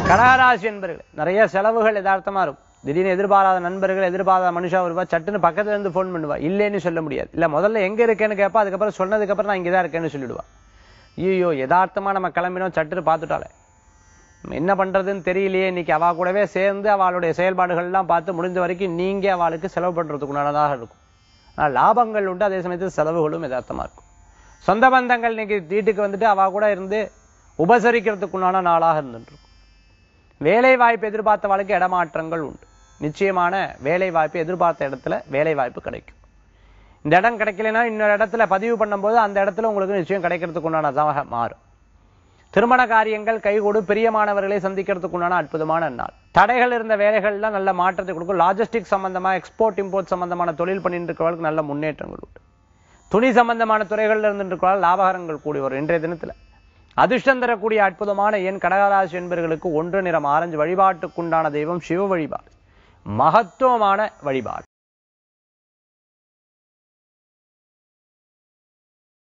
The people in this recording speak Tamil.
கடகராசி என்பர்கள் நிறைய செலவுகள் யதார்த்தமா இருக்கும் திடீர்னு எதிர்பாராத நண்பர்கள் எதிர்பாராத மனுஷா வருவா சட்டுன்னு பக்கத்துல இருந்து ஃபோன் பண்ணுவா இல்லைன்னு சொல்ல முடியாது இல்ல முதல்ல எங்க இருக்கேன்னு கேட்பா அதுக்கப்புறம் சொன்னதுக்கு அப்புறம் நான் இங்கதான் இருக்கேன்னு சொல்லிடுவா ஐயோ யதார்த்தமா நம்ம கிளம்பினோம் சட்டுன்னு பார்த்துட்டாலே நம்ம என்ன பண்றதுன்னு தெரியலையே இன்னைக்கு அவ கூடவே சேர்ந்து அவளுடைய செயல்பாடுகள் எல்லாம் பார்த்து முடிஞ்ச வரைக்கும் நீங்க அவளுக்கு செலவு பண்றதுக்கு உண்டானதாக இருக்கும் ஆனா லாபங்கள் உண்டு அதே சமயத்தில் செலவுகளும் யதார்த்தமா இருக்கும் சொந்த பந்தங்கள் இன்னைக்கு வீட்டுக்கு வந்துட்டு அவ கூட இருந்து உபசரிக்கிறதுக்குண்டான நாளாக இருந்துட்டு இருக்கும் வேலை வாய்ப்பு எதிர்பார்த்த வாழ்க்கை இடமாற்றங்கள் உண்டு நிச்சயமான வேலை வாய்ப்பு எதிர்பார்த்த இடத்துல வேலை வாய்ப்பு கிடைக்கும் இந்த இடம் கிடைக்கலைன்னா இன்னொரு இடத்துல பதிவு பண்ணும்போது அந்த இடத்துல உங்களுக்கு நிச்சயம் கிடைக்கிறதுக்கு உண்டானதாக மாறும் திருமண காரியங்கள் கைகூடு பிரியமானவர்களை சந்திக்கிறதுக்கு உண்டான அற்புதமான நாள் தடைகள் இருந்த வேலைகள்லாம் நல்ல மாற்றத்தை கொடுக்கும் லாஜிஸ்டிக் சம்பந்தமா எக்ஸ்போர்ட் இம்போர்ட் சம்பந்தமான தொழில் பண்ணிட்டு இருக்கிறவர்களுக்கு நல்ல முன்னேற்றங்கள் உண்டு துணி சம்பந்தமான துறைகள்ல இருந்துட்டு இருக்கிறவர்கள் லாபகரங்கள் கூடி வரும் இன்றைய தினத்துல அதிர்ஷ்டம் தரக்கூடிய அற்புதமான என் கடகராசி என்பர்களுக்கு ஒன்று நிறம் ஆரஞ்சு வழிபாட்டுக்குண்டான தெய்வம் சிவ வழிபாடு மகத்துவமான வழிபாடு